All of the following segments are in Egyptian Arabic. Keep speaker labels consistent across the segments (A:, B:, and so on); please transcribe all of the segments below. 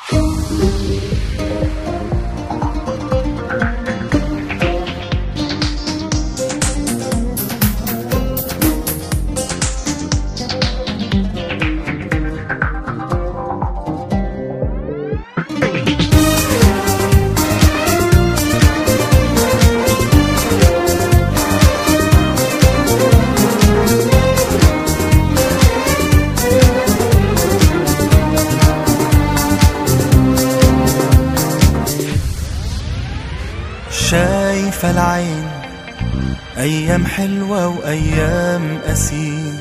A: شايفة العين أيام حلوة وأيام قسيم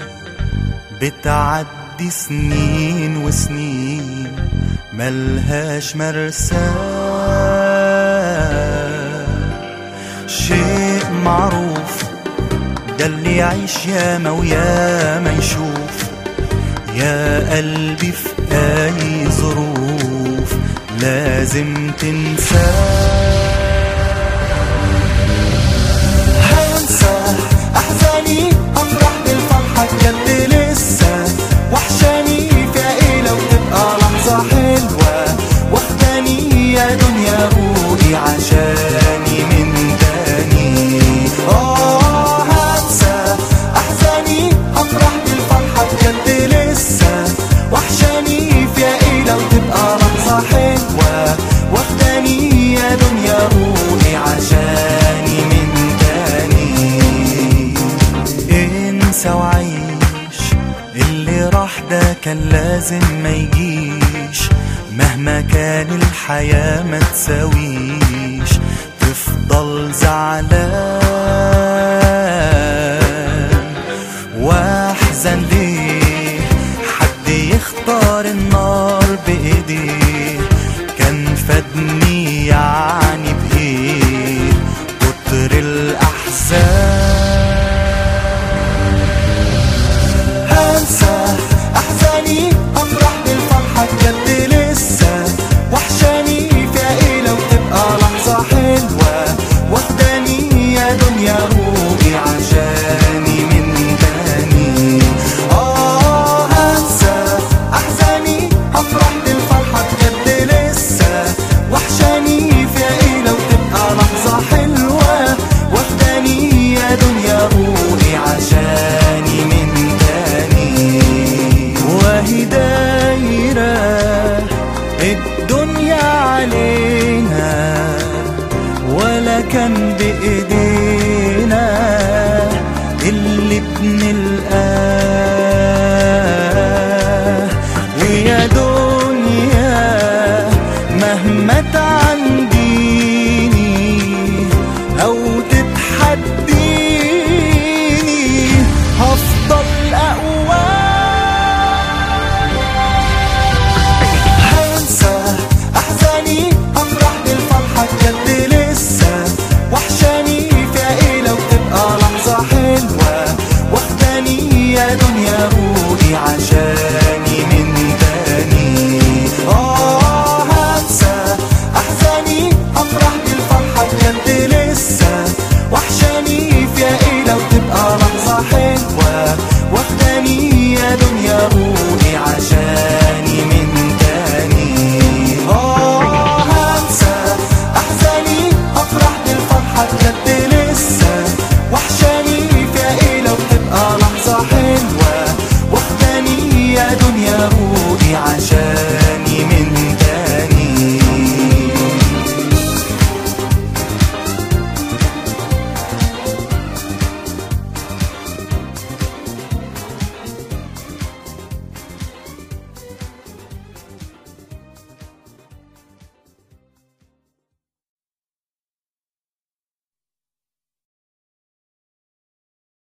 A: بتعدي سنين وسنين ملهاش مرساه شيء معروف ده اللي يعيش ياما وياما يشوف يا قلبي في أي ظروف لازم تنساه هنسى احزاني افرح بالفرحه بجد لسه وحشاني فيها ايه لو تبقى لحظه حلوه واخداني يا دنيا قولي عشاني من تاني اه هنسى احزاني افرح بالفرحه بجد لسه وحشاني فيها ايه لو تبقى لحظه حلوه واخداني يا دنيا قولي عشاني من تاني انسى وعيش اللي راح ده كان لازم ما يجيش مهما كان الحياة ما تساويش تفضل زعلان واحزن ليه حد يختار النار بإيديه كان فادني يعني